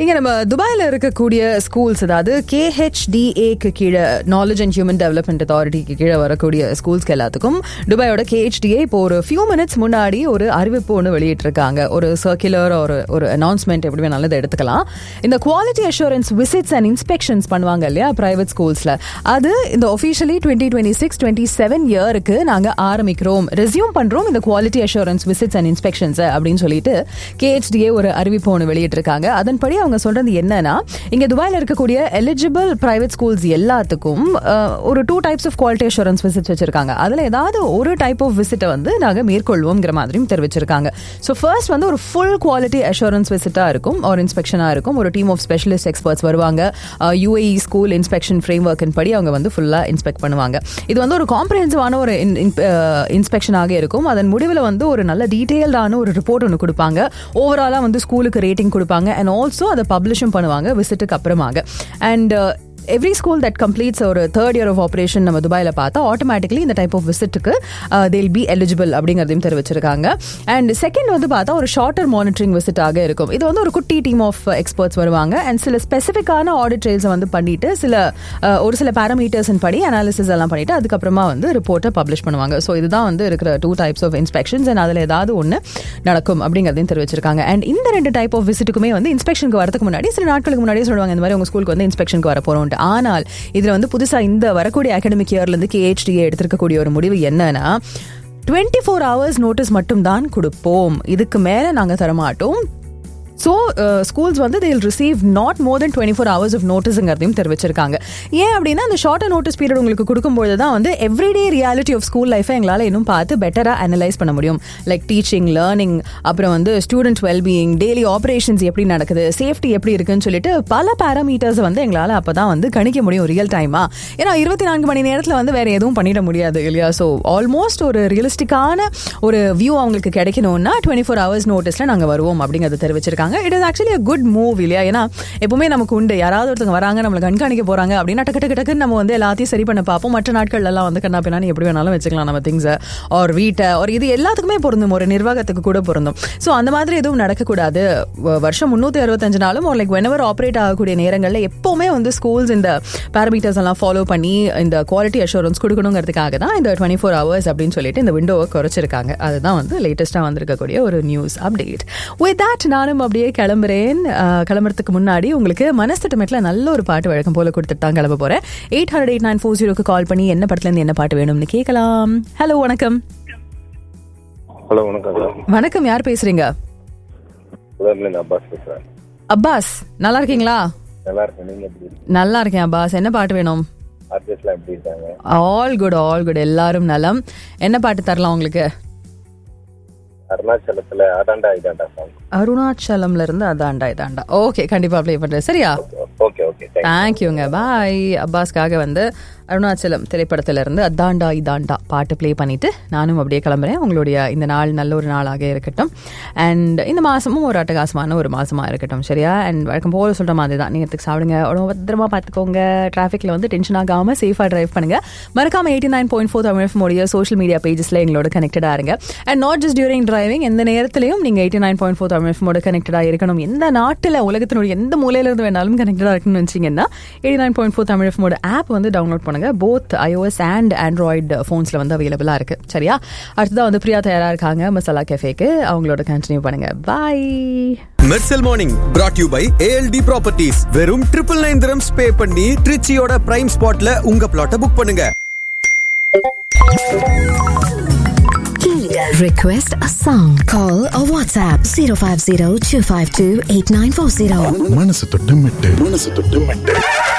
நீங்க நம்ம துபாயில இருக்கக்கூடிய ஸ்கூல்ஸ் அதாவது கேஹெச்டிஏக்கு கீழே நாலேஜ் அண்ட் ஹியூமன் டெவலப்மெண்ட் அத்தாரிட்டிக்கு கீழே வரக்கூடிய ஸ்கூல்ஸ்க்கு எல்லாத்துக்கும் துபாயோட கேஹெச்டிஏ இப்போ ஒரு ஃபியூ மினிட்ஸ் முன்னாடி ஒரு அறிவிப்பு ஒன்று வெளியிட்டிருக்காங்க ஒரு சர்க்குலர் ஒரு ஒரு அனௌன்ஸ்மெண்ட் எப்படி வேணாலும் இதை எடுத்துக்கலாம் இந்த quality assurance visits and inspections பண்ணுவாங்க இல்லையா பிரைவேட் ஸ்கூல்ஸ்ல அது இந்த officially twenty twenty six twenty seven இயருக்கு நாங்க ஆரம்பிக்கிறோம் ரெசியூம் பண்றோம் இந்த quality assurance visits and inspections அப்படின்னு சொல்லிட்டு கேஹெச்டிஏ ஒரு அறிவிப்பு ஒன்று வெளியிட்டிருக்காங்க அதன்படி அவங்க சொல்றது என்னன்னா இங்க துபாயில இருக்கக்கூடிய எலிஜிபிள் பிரைவேட் ஸ்கூல்ஸ் எல்லாத்துக்கும் அஹ், ஒரு two types of quality assurance visits வச்சிருக்காங்க அதுல ஏதாவது ஒரு டைப் ஆஃப் விசிட்டை வந்து நாங்க மேற்கொள்வோங்கிற மாதிரியும் தெரிவிச்சிருக்காங்க ஸோ ஃபர்ஸ்ட் வந்து ஒரு ஃபுல் குவாலிட்டி அஷூரன்ஸ் விசிட்டா இருக்கும் ஒரு இன்ஸ்பெக்ஷனா இருக்கும் ஒரு டீம் ஆஃப் ஸ்பெஷலிஸ்ட் எக்ஸ்பர்ட்ஸ் வருவாங்க யூஏஇ ஸ்கூல் இன்ஸ்பெக்ஷன் ஃப்ரேம் ஒர்க்கின் படி அவங்க வந்து ஃபுல்லா இன்ஸ்பெக்ட் பண்ணுவாங்க இது வந்து ஒரு காம்ப்ரஹென்சிவான ஒரு இன்ஸ்பெக்ஷனாக இருக்கும் அதன் முடிவில் வந்து ஒரு நல்ல டீட்டெயில்டான ஒரு ரிப்போர்ட் ஒன்று கொடுப்பாங்க ஓவராலாக வந்து ஸ்கூலுக்கு ரேட்டிங் கொடுப்பாங்க அண்ட் ஆல்சோ அதை பப்ளிஷும் பண்ணுவாங்க விசிட்டுக்கு அப்புறமாக and every school that completes ஒரு தேர்ட் இயர் ஆஃப் ஆப்ரேஷன் நம்ம துபாயில் பார்த்தா ஆட்டோமேட்டிக்லி இந்த type of விசிட்டுக்கு they'll be eligible அப்படிங்கிறதையும் தெரிவிச்சிருக்காங்க அண்ட் செகண்ட் வந்து பார்த்தா ஒரு ஷார்ட்டர் மானிட்டரிங் விசிட்டாக இருக்கும் இது வந்து ஒரு குட்டி டீம் ஆஃப் எக்ஸ்பர்ட்ஸ் வருவாங்க அண்ட் சில ஸ்பெசிஃபிக்கான ஆடிட் ட்ரெயில்ஸை வந்து பண்ணிட்டு சில அஹ், ஒரு சில பேராமீட்டர்ஸின் படி அனாலிசிஸ் எல்லாம் பண்ணிட்டு அதுக்கப்புறமா வந்து ரிப்போர்ட்டை பப்ளிஷ் பண்ணுவாங்க ஸோ இதுதான் வந்து இருக்கிற two types of inspections and அதில் ஏதாவது ஒன்று நடக்கும் அப்படிங்கிறதையும் தெரிவிச்சிருக்காங்க அண்ட் இந்த ரெண்டு டைப் ஆஃப் விசிட்டுக்குமே வந்து இன்ஸ்பெக்ஷனுக்கு வரதுக்கு முன்னாடி சில நாட்களுக்கு முன்னாடியே சொல்லுவாங்க இந்த மாதிரி உங்க ஸ்கூலுக்கு வந்து இன்ஸ்பெக்ஷனுக்கு வர போறோம் ஆனால் இதுல வந்து புதுசா இந்த வரக்கூடிய அகாடமிக் இயர்ல இருந்து கேஹெச்டிஏ எடுத்திருக்கக்கூடிய ஒரு முடிவு என்னன்னா டுவெண்ட்டி ஃபோர் ஹவர்ஸ் நோட்டீஸ் மட்டும் தான் கொடுப்போம் இதுக்கு மேல நாங்க தரமாட்டோம் ஸோ ஸ்கூல்ஸ் வந்து they'll receive not more than twenty four hours of நோட்டீஸுங்கிறதையும் தெரிவிச்சிருக்காங்க ஏன் அப்படின்னா அந்த ஷார்ட்டர் நோட்டீஸ் பீரியட் உங்களுக்கு கொடுக்கும்போது தான் வந்து எவ்ரிடே ரியாலிட்டி ஆஃப் ஸ்கூல் லைஃபை எங்களால் இன்னும் பார்த்து பெட்டராக அனலைஸ் பண்ண முடியும் லைக் டீச்சிங் லேர்னிங் அப்புறம் வந்து ஸ்டூடெண்ட் வெல்பீயிங் டெய்லி ஆப்ரேஷன்ஸ் எப்படி நடக்குது சேஃப்டி எப்படி இருக்குன்னு சொல்லிட்டு பல பேராமீட்டர்ஸ் வந்து எங்களால் அப்போ தான் வந்து கணிக்க முடியும் ரியல் டைமா ஏன்னா இருபத்தி நான்கு மணி நேரத்தில் வந்து வேற எதுவும் பண்ணிட முடியாது இல்லையா ஸோ ஆல்மோஸ்ட் ஒரு ரியலிஸ்டிக்கான ஒரு வியூ அவங்களுக்கு கிடைக்கணும்னா டுவெண்ட்டி ஃபோர் ஹவர்ஸ் நோட்டீஸில் நாங்கள் வருவோம் அப்படிங்கிறத தெரிவிச்சிருக்காங்க it is actually a good move இல்லையா ஏன்னா எப்பவுமே நமக்கு உண்டு யாராவது ஒருத்தங்க வராங்க நம்மளை கண்காணிக்க போறாங்க அப்படின்னா டக்கு டக்கு டக்குன்னு நம்ம வந்து எல்லாத்தையும் சரி பண்ண பார்ப்போம் மற்ற நாட்கள் எல்லாம் வந்து கண்ணா பின்னாடி எப்படி வேணாலும் வச்சுக்கலாம் நம்ம திங்ஸை ஒரு வீட்டை ஒரு இது எல்லாத்துக்குமே பொருந்தும் ஒரு நிர்வாகத்துக்கு கூட பொருந்தும் ஸோ அந்த மாதிரி எதுவும் நடக்கக்கூடாது வ- வருஷம் முந்நூற்றி அறுபத்தஞ்சு நாளும் ஒரு லைக் வெனவர் ஆப்ரேட் ஆகக்கூடிய நேரங்களில் எப்பவுமே வந்து ஸ்கூல்ஸ் இந்த பேராமீட்டர்ஸ் எல்லாம் ஃபாலோ பண்ணி இந்த குவாலிட்டி அஷூரன்ஸ் கொடுக்கணுங்கிறதுக்காக தான் இந்த டுவெண்ட்டி ஃபோர் ஹவர்ஸ் அப்படின்னு சொல்லிட்டு இந்த விண்டோவை குறைச்சிருக்காங்க அதுதான் வந்து லேட்டஸ்ட்டாக வந்திருக்கக்கூடிய ஒரு நியூஸ் அப்டேட் வித் தட் நானும் அப்படியே கிளம்புறேன் அஹ், கிளம்புறதுக்கு முன்னாடி உங்களுக்கு மனசட்டமெட்டில் நல்ல ஒரு பாட்டு வழக்கம் போல கொடுத்துட்டு தான் கிளம்ப போறேன் eight hundred eight nine four ஜீரோக்கு கால் பண்ணி என்ன படத்துல இருந்து என்ன பாட்டு வேணும்னு கேட்கலாம் ஹலோ வணக்கம் ஹலோ வணக்கம் சார் வணக்கம் யார் பேசுறீங்க உதவிலேருந்து அப்பாஸ் பேசுகிறேன் அப்பாஸ் நல்லா இருக்கீங்களா நல்லா இருக்கேன் நீங்கள் எப்படி இருக்கீங்க நல்லா இருக்கேன் அப்பாஸ் என்ன பாட்டு வேணும் ஆர்டிஸ்ட்லாம் எப்படி இருக்காங்க ஆல் குட் ஆல் குட் எல்லாரும் நலம் என்ன பாட்டு தரலாம் உங்களுக்கு அருணாச்சலத்தில் அதாண்டா இதாண்டா சாங் அருணாச்சலம்ல இருந்து அதாண்டா இதாண்டா ஓகே கண்டிப்பா ப்ளே பண்றேன் சரியா ஓகே ஓகே தேங்க் தேங்க்யூங்க பாய் அப்பாஸ்க்காக வந்து அருணாச்சலம் திரைப்படத்துல இருந்து அத்தாண்டா இதாண்டா பாட்டு ப்ளே பண்ணிட்டு நானும் அப்படியே கிளம்புறேன் உங்களுடைய இந்த நாள் நல்ல ஒரு நாளாக இருக்கட்டும் அண்ட் இந்த மாசமும் ஒரு அட்டகாசமான ஒரு மாசமா இருக்கட்டும் சரியா அண்ட் வழக்கம் போல சொல்ற மாதிரி தான் நேரத்துக்கு சாப்பிடுங்க உடம்பு பத்திரமா பார்த்துக்கோங்க டிராஃபிக்ல வந்து டென்ஷன் ஆகாம சேஃபா டிரைவ் பண்ணுங்க மறக்காம eighty nine point four Tamil உடைய சோஷியல் மீடியா பேஜஸ்ல எங்களோட கனெக்டடா இருங்க and not just during driving எந்த நேரத்திலையும் நீங்க eighty nine point four Tamil மோட கனெக்டடா இருக்கணும் எந்த நாட்டில் உலகத்தினுடைய எந்த மூலையில இருந்து வேணாலும் கனெக்டடா இருக்கணும்னு வச்சீங்கன்னா eighty nine point four Tamil மோட ஆப் வந்து டவுன்லோட் பண்ணுங்க போத் iOS அண்ட் ஆண்ட்ராய்டு ஃபோன்ஸ்ல வந்து அவைலபிளா இருக்கு சரியா அடுத்ததான் வந்து பிரியா தயாரா இருக்காங்க மசாலா கெஃபேக்கு அவங்களோட கண்டினியூ பண்ணுங்க bye Mersal morning brought you by ALT properties வெறும் ட்ரிபிள் நைன் திரம்ஸ் பே பண்ணி ட்ரிச்சியோட பிரைம் ஸ்பாட்ல உங்க பிளாட்டை புக் பண்ணுங்க Request a song. Call or WhatsApp 050 252 8940. மனசு தொட்டு மெட்டு மனசு தொட்டு மெட்டு